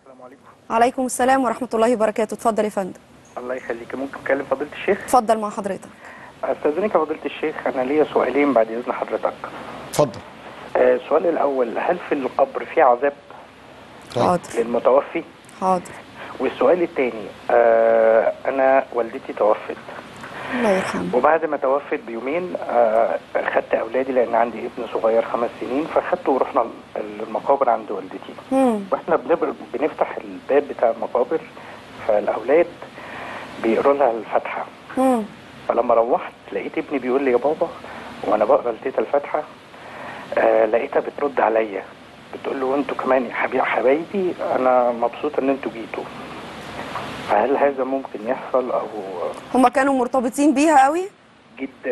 السلام عليكم عليكم السلام ورحمة الله وبركاته اتفضل يا فندم الله يخليك ممكن اتكلم فضيله الشيخ اتفضل مع حضرتك استاذنك يا فضيله الشيخ انا ليا سؤالين بعد اذن حضرتك اتفضل آه، السؤال الاول هل في القبر في عذاب طيب. حاضر للمتوفي حاضر والسؤال الثاني آه انا والدتي توفت الله يرحمه وبعد ما توفت بيومين آه خدت اولادي لان عندي ابن صغير خمس سنين فخدته ورحنا المقابر عند والدتي مم. واحنا بنبر- بنفتح الباب بتاع المقابر فالاولاد بيقروا لها الفاتحه مم. فلما روحت لقيت ابني بيقول لي يا بابا وانا بقرا لتيتا الفاتحه آه لقيتها بترد عليا بتقول له وانتوا كمان يا حبيب حبايبي انا مبسوطه ان انتوا جيتوا فهل هذا ممكن يحصل او هما كانوا مرتبطين بيها قوي جدا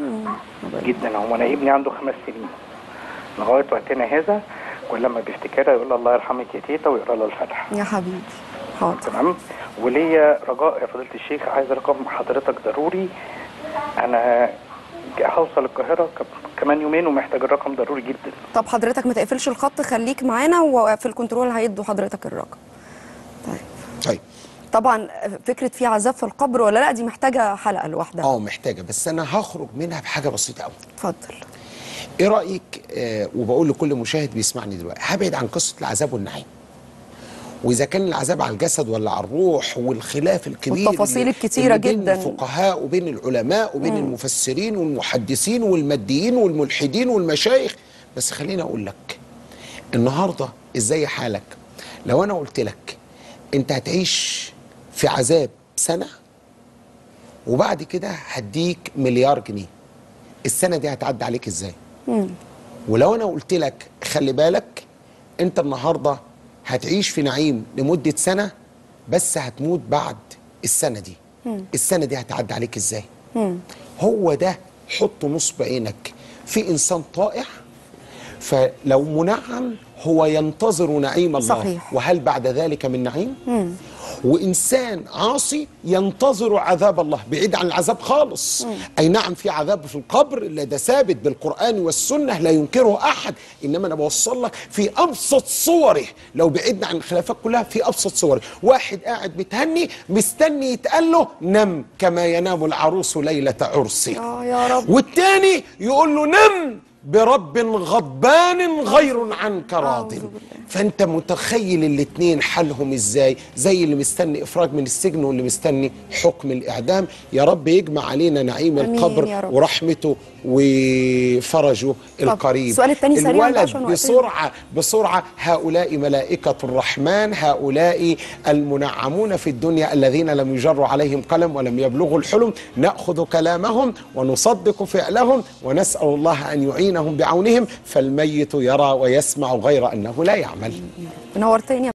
جدا هو انا ابني عنده خمس سنين لغايه وقتنا هذا كل لما بيفتكرها يقول لها الله يرحمك يا تيتا ويقرا لها الفاتحه يا حبيبي حاضر تمام وليا رجاء يا فضيله الشيخ عايز رقم حضرتك ضروري انا هوصل القاهره ك- كمان يومين ومحتاج الرقم ضروري جدا طب حضرتك ما تقفلش الخط خليك معانا وفي الكنترول هيدوا حضرتك الرقم طيب طيب طبعا فكرة في عذاب في القبر ولا لا دي محتاجة حلقة لوحدها اه محتاجه بس انا هخرج منها بحاجه بسيطه قوي اتفضل ايه رايك آه وبقول لكل مشاهد بيسمعني دلوقتي هبعد عن قصه العذاب والنعيم واذا كان العذاب على الجسد ولا على الروح والخلاف الكبير والتفاصيل اللي- الكتيرة اللي بين جداً. الفقهاء وبين العلماء وبين المفسرين والمحدثين والماديين والملحدين والمشايخ بس خليني اقول لك النهارده ازاي حالك لو انا قلت لك انت هتعيش في عذاب سنه وبعد كده هديك مليار جنيه السنه دي هتعدي عليك ازاي ولو انا قلت لك خلي بالك انت النهارده هتعيش في نعيم لمده سنه بس هتموت بعد السنه دي السنه دي هتعدي عليك ازاي هو ده حط نصب عينك في انسان طائع فلو منعم هو ينتظر نعيم الله صحيح. وهل بعد ذلك من نعيم وإنسان عاصي ينتظر عذاب الله بعيد عن العذاب خالص أي نعم في عذاب في القبر لا ده ثابت بالقرآن والسنة لا ينكره أحد إنما أنا بوصل لك في أبسط صوره لو بعدنا عن الخلافات كلها في أبسط صوره واحد قاعد متهني مستني يتقال له نم كما ينام العروس ليلة عرسه اه يا رب والتاني يقول له نم برب غضبان غير عنك راض أعوذ بالله. فانت متخيل الاتنين حالهم ازاي زي اللي مستني افراج من السجن واللي مستني حكم الاعدام يا رب يجمع علينا نعيم آمين القبر يا رب. ورحمته وفرجه القريب السؤال التاني سريعاً الولد عشان وقتنا. بسرعة بسرعة هؤلاء ملائكة الرحمن هؤلاء المنعمون في الدنيا الذين لم يجروا عليهم قلم ولم يبلغوا الحلم نأخذ كلامهم ونصدق فعلهم ونسأل الله أن يعينهم بعونهم فالميت يرى ويسمع غير أنه لا يعمل نورتني